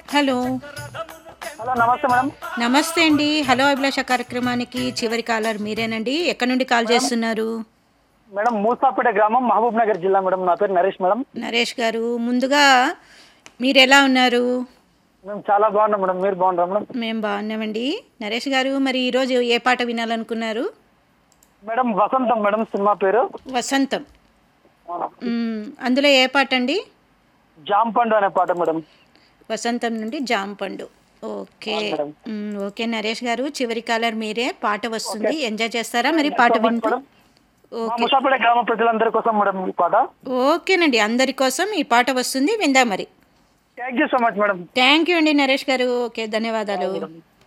Hello hello నమస్తే madam నమస్తే అండి హలో అభిలాష కార్యక్రమానికి చివరి కాలర్ మీరేనండి ఎక్కడి నుండి కాల్ చేస్తున్నారు మేడం మూసాపేట గ్రామం మహబూబ్ నగర్ జిల్లా మేడం నా పేరు నరేష్ మేడం నరేష్ గారు ముందుగా మీరు ఎలా ఉన్నారు మేము చాలా బాగున్నాం మేడం మీరు బాగున్నారా మేడం మేము బాగున్నామండి నరేష్ గారు మరి ఈరోజు ఏ పాట వినాలనుకున్నారు మేడం వసంతం మేడం సినిమా పేరు వసంతం మ్మ్, అందులో ఏ పాట అండి జాంపండు అనే పాట మేడం వసంతం నుండి జాంపండు ఓకే మేడం. మ్మ్, ఓకే నరేష్ గారు చివరి కాలర్ మీరే పాట వస్తుంది ఎంజాయ్ చేస్తారా మరి పాట వింటూ మేడం మా ఓకే ముసాపేట గ్రామ ప్రజలందరి కోసం మేడం ఈ పాట ఓకేనండి అందరి కోసం ఈ పాట వస్తుంది విందా మరి thank you so much madam thank you అండి నరేష్ గారు ఓకే ధన్యవాదాలు